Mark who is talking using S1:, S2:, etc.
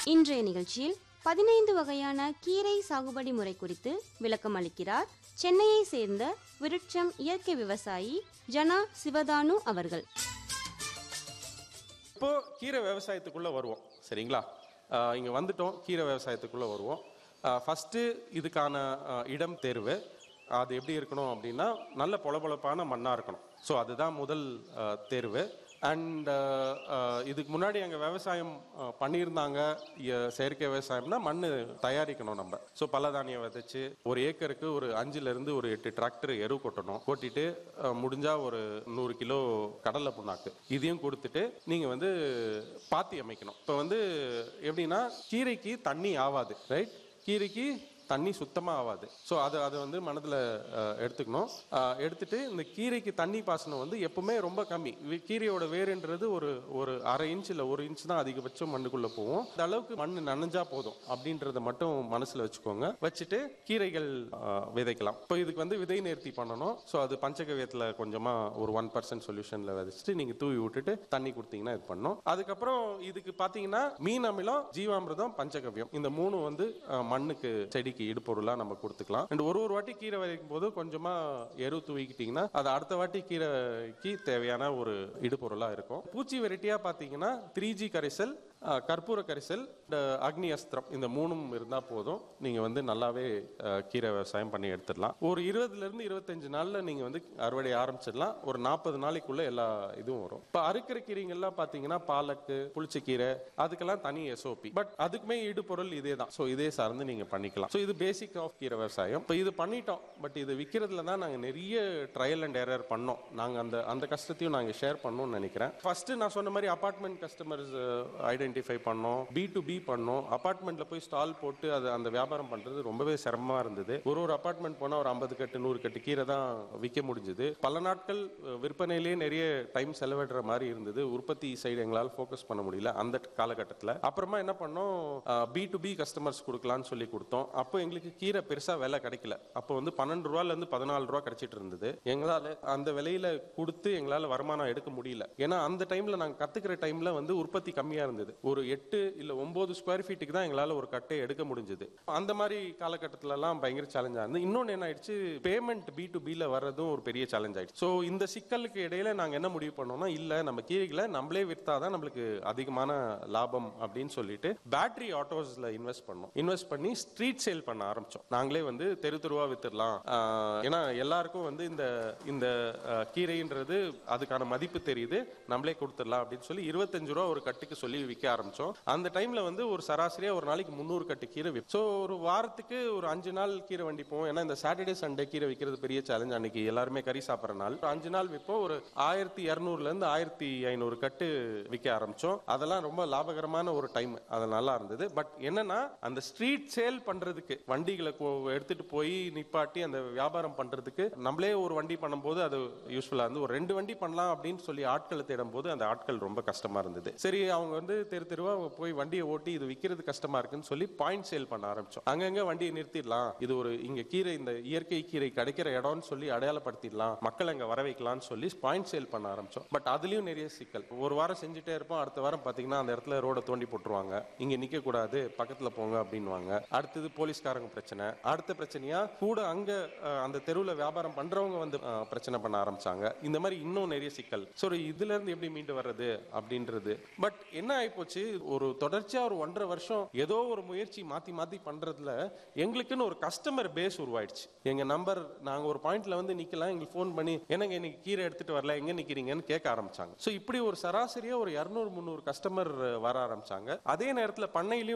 S1: இன்றைய நிகழ்ச்சியில் பதினைந்து வகையான கீரை சாகுபடி முறை குறித்து விளக்கம் அளிக்கிறார் சென்னையை சேர்ந்த விருட்சம் இயற்கை விவசாயி ஜனா சிவதானு அவர்கள்
S2: இப்போ கீரை விவசாயத்துக்குள்ள வருவோம் சரிங்களா ஆஹ் இங்க வந்துட்டோம் கீரை விவசாயத்துக்குள்ள வருவோம் ஃபஸ்ட்டு இதுக்கான ஆஹ் இடம் தேர்வு அது எப்படி இருக்கணும் அப்படின்னா நல்ல பொலபொலப்பான மண்ணாக இருக்கணும் ஸோ அதுதான் முதல் ஆஹ் தேர்வு அண்ட் இதுக்கு முன்னாடி அங்கே விவசாயம் ஆஹ் பண்ணியிருந்தாங்க இ- செயற்கை விவசாயம்னா மண் தயாரிக்கணும் நம்ம ஸோ பலதானியம் விதைச்சு ஒரு ஏக்கருக்கு ஒரு அஞ்சுலேருந்து ஒரு எட்டு டிராக்டர் எரு கொட்டணும் கொட்டிட்டு ஆஹ் முடிஞ்சா ஒரு நூறு கிலோ கடலை புண்ணாக்கு இதையும் கொடுத்துட்டு நீங்கள் வந்து பாத்தி அமைக்கணும் இப்போ வந்து எப்படின்னா கீரைக்கு தண்ணி ஆகாது ரைட் கீரைக்கு தண்ணி சுத்தமாக ஆகாது ஸோ அதை அதை வந்து மனதில் எடுத்துக்கணும் அஹ், எடுத்துட்டு இந்த கீரைக்கு தண்ணி பாசனம் வந்து எப்பவுமே ரொம்ப கம்மி வி- கீரையோட வேருன்றது ஒரு ஒரு அரை இன்ச் இல்லை ஒரு இன்ச் தான் அதிகபட்சம் மண்ணுக்குள்ளே போகும் அந்த அளவுக்கு மண் நனைஞ்சா போதும் அப்படின்றத மட்டும் மனசில் வச்சுக்கோங்க வச்சுட்டு கீரைகள் அஹ், விதைக்கலாம் இப்போ இதுக்கு வந்து விதை நேர்த்தி பண்ணணும் ஸோ அது பஞ்சகவியத்தில் கொஞ்சமாக ஒரு ஒன் பர்சன்ட் சொல்யூஷனில் விதைச்சிட்டு நீங்கள் தூவி விட்டுட்டு தண்ணி கொடுத்தீங்கன்னா இது பண்ணணும் அதுக்கப்புறம் இதுக்கு பார்த்தீங்கன்னா மீன் அமிலம் ஜீவாமிர்தம் பஞ்சகவ்யம் இந்த மூணு வந்து அஹ், மண்ணுக்கு செடிக்கு இடுபொருளாக நம்ம கொடுத்துக்கலாம் அண்ட் ஒரு ஒரு வாட்டி கீரை விதைக்கும் போது கொஞ்சமாக எரு தூவிக்கிட்டிங்கன்னா அது அடுத்த வாட்டி கீரைக்கு தேவையான ஒரு இடுபொருளாக இருக்கும் பூச்சி வெரைட்டியாக பார்த்தீங்கன்னா த்ரீ ஜி கரைசல் அஹ், கற்பூர கரைசல் இந்த அக்னி அஸ்திரம் இந்த மூணும் இருந்தால் போதும் நீங்கள் வந்து நல்லாவே அஹ், கீரை விவசாயம் பண்ணி எடுத்துடலாம் ஒரு இருபதுலேருந்து இருபத்தஞ்சு நாளில் நீங்கள் வந்து அறுவடை ஆரம்பிச்சிடலாம் ஒரு நாற்பது நாளைக்குள்ள எல்லா இதுவும் வரும் இப்போ அறுக்கிற கீரைங்கள்லாம் பார்த்தீங்கன்னா பாலக்கு புளிச்சக்கீரை அதுக்கெல்லாம் தனி எஸ்ஓபி பட் அதுக்குமே ஈடுபொருள் இதே தான் ஸோ இதே சார்ந்து நீங்கள் பண்ணிக்கலாம் ஸோ இது பேசிக் ஆஃப் கீரை விவசாயம் இப்போ இது பண்ணிட்டோம் பட் இது விற்கிறதுல தான் நாங்கள் நிறைய ட்ரையல் அண்ட் எரர் பண்ணோம் நாங்கள் அந்த அந்த கஷ்டத்தையும் நாங்கள் ஷேர் பண்ணோம்னு நினைக்கிறேன் ஃபர்ஸ்ட் நான் சொன்ன மாதிரி அபார்ட்மெண்ட் கஸ்டமர்ஸ் ஐடென்டிஃபை பண்ணோம் பி டு பி பண்ணோம் அபார்ட்மெண்ட்ல போய் ஸ்டால் போட்டு அது அந்த வியாபாரம் பண்றது ரொம்பவே சிரமமா இருந்தது ஒரு ஒரு அபார்ட்மெண்ட் போனா ஒரு ஐம்பது கட்டு நூறு கட்டு கீரை தான் விற்க முடிஞ்சது பல நாட்கள் அஹ், விற்பனையிலேயே நிறைய டைம் செலவிடுற மாதிரி இருந்தது உற்பத்தி சைடு எங்களால் ஃபோக்கஸ் பண்ண முடியல அந்த காலகட்டத்தில் அப்புறமா என்ன பண்ணோம் பி டு பி கஸ்டமர்ஸ் கொடுக்கலாம்னு சொல்லி கொடுத்தோம் அப்போ எங்களுக்கு கீரை பெருசா விலை கிடைக்கல அப்போ வந்து பன்னெண்டு ரூபால இருந்து பதினாலு ரூபா கிடைச்சிட்டு இருந்தது எங்களால அந்த விலையில கொடுத்து எங்களால வருமானம் எடுக்க முடியல ஏன்னா அந்த டைம்ல நாங்க கத்துக்கிற டைம்ல வந்து உற்பத்தி கம்மியா இருந்தது ஒரு எட்டு இல்ல ஒன்பது ஸ்கொயர் ஃபீட்டுக்கு தான் எங்களால ஒரு கட்டை எடுக்க முடிஞ்சது அந்த மாதிரி காலகட்டத்துல எல்லாம் பயங்கர சேலஞ்சா இருந்து இன்னொன்னு என்ன ஆயிடுச்சு பேமெண்ட் பி டு பில வர்றதும் ஒரு பெரிய சேலஞ்ச் ஆயிடுச்சு ஸோ இந்த சிக்கலுக்கு இடையில நாங்க என்ன முடிவு பண்ணோம்னா இல்ல நம்ம கீரைகளை நம்மளே விற்றாதான் நம்மளுக்கு அதிகமான லாபம் அப்படின்னு சொல்லிட்டு பேட்டரி ஆட்டோஸ்ல இன்வெஸ்ட் பண்ணோம் இன்வெஸ்ட் பண்ணி ஸ்ட்ரீட் சேல் பண்ண ஆரம்பிச்சோம் நாங்களே வந்து தெரு தெருவா வித்துடலாம் ஆஹ் ஏன்னா எல்லாருக்கும் வந்து இந்த இந்த ஆஹ், கீரைன்றது அதுக்கான மதிப்பு தெரியுது நம்மளே கொடுத்துடலாம் அப்படின்னு சொல்லி இருபத்தஞ்சு ரூபா ஒரு கட்டுக்கு சொல்லி விற்க ஆரம்பிச்சோம் அந்த டைம்ல வந்து ஒரு சராசரியா ஒரு நாளைக்கு முந்நூறு கட்டு கீரை ஸோ ஒரு வாரத்துக்கு ஒரு அஞ்சு நாள் கீரை வண்டி போவோம் ஏன்னா இந்த சாட்டர்டே சண்டே கீரை விற்கிறது பெரிய சேலஞ்ச் அன்னைக்கு எல்லாருமே கறி சாப்பிட்ற நாள் ஒரு அஞ்சு நாள் விற்போம் ஒரு ஆயிரத்தி இரநூறுல இருந்து ஆயிரத்தி ஐநூறு கட்டு விற்க ஆரம்பிச்சோம் அதெல்லாம் ரொம்ப லாபகரமான ஒரு டைம் அது நல்லா இருந்தது பட் என்னன்னா அந்த ஸ்ட்ரீட் சேல் பண்றதுக்கு வண்டிகளை கொ- எடுத்துட்டு போய் நிப்பாட்டி அந்த வியாபாரம் பண்றதுக்கு நம்மளே ஒரு வண்டி பண்ணும்போது அது யூஸ்ஃபுல்லா இருந்து ஒரு ரெண்டு வண்டி பண்ணலாம் அப்படின்னு சொல்லி ஆட்களை தேடும் போது அந்த ஆட்கள் ரொம்ப கஷ்டமா இருந்தது சரி அவங்க வந்து தெரு தெருவா போய் வண்டியை ஓட்டி இது விற்கிறது கஷ்டமா இருக்குன்னு சொல்லி பாயிண்ட் சேல் பண்ண ஆரம்பிச்சோம் அங்கங்க வண்டியை நிறுத்திடலாம் இது ஒரு இங்க கீரை இந்த இயற்கை கீரை கிடைக்கிற இடம்னு சொல்லி அடையாளப்படுத்திடலாம் மக்கள் அங்க வர வைக்கலாம்னு சொல்லி பாயிண்ட் சேல் பண்ண ஆரம்பிச்சோம் பட் அதுலயும் நிறைய சிக்கல் ஒரு வாரம் செஞ்சுட்டே இருப்போம் அடுத்த வாரம் பாத்தீங்கன்னா அந்த இடத்துல ரோட தோண்டி போட்டுருவாங்க இங்க நிக்க கூடாது பக்கத்துல போங்க அப்படின்வாங்க அடுத்தது போலீஸ்காரங்க பிரச்சனை அடுத்த பிரச்சனையா கூட அங்க அஹ், அந்த தெருவுல வியாபாரம் பண்றவங்க வந்து அஹ், பிரச்சனை பண்ண ஆரம்பிச்சாங்க இந்த மாதிரி இன்னும் நிறைய சிக்கல் ஸோ இதுல இருந்து எப்படி மீண்டு வர்றது அப்படின்றது பட் என்ன ஆயிப்போச்சு ஒரு தொடர்ச்சியா ஒரு ஒன்றரை வருஷம் ஏதோ ஒரு முயற்சி மாத்தி மாத்தி பண்றதுல எங்களுக்குன்னு ஒரு கஸ்டமர் பேஸ் உருவாயிடுச்சு எங்க நம்பர் நாங்க ஒரு பாயிண்ட்ல வந்து நிக்கலாம் எங்களுக்கு ஃபோன் பண்ணி என்னங்க இன்னைக்கு கீரை எடுத்துட்டு வரல எங்க நிக்கிறீங்கன்னு கேட்க ஆரம்பிச்சாங்க ஸோ இப்படி ஒரு சராசரியா ஒரு இரநூறு முந்நூறு கஸ்டமர் வர ஆரம்பிச்சாங்க அதே நேரத்துல பண்ணையிலயும்